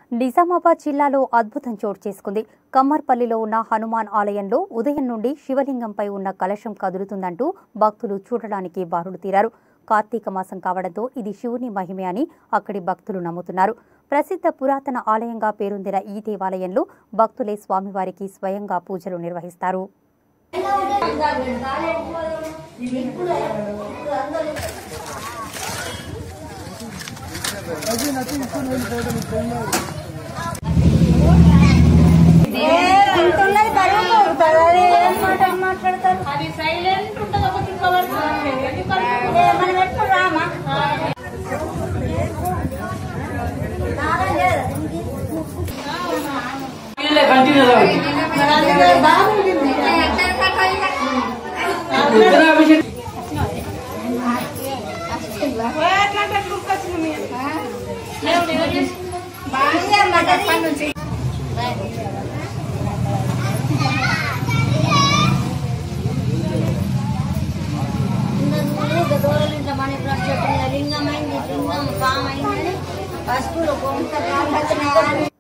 నిజామాబాద్ జిల్లాలో అద్భుతం చోటు చేసుకుంది కమ్మర్పల్లిలో ఉన్న హనుమాన్ ఆలయంలో ఉదయం నుండి శివలింగంపై ఉన్న కలశం కదులుతుందంటూ భక్తులు చూడడానికి బారులు తీరారు కార్తీక మాసం కావడంతో ఇది శివుని మహిమే అని అక్కడి భక్తులు నమ్ముతున్నారు ప్రసిద్ధ పురాతన ఆలయంగా పేరొందిన ఈ దేవాలయంలో భక్తులే స్వామివారికి స్వయంగా పూజలు నిర్వహిస్తారు ఉంటున్నది బరువు అవుతుంది. అది ఏం మాటలు మాట్లాడతారు అది సైలెంట్ ఉంటుంది ఒక చుక్క వరకు ఏ, మనం ఎప్పుడు రామా నారాయణ లేదు. కంటిన్యూ మరి అది బాగుంటుంది బాగా అప్పటి నుంచి దూరం ఇంట్లో మన ఇప్పుడు లింగం అయింది లింగం పాము అయిందని పసుపులో కొంత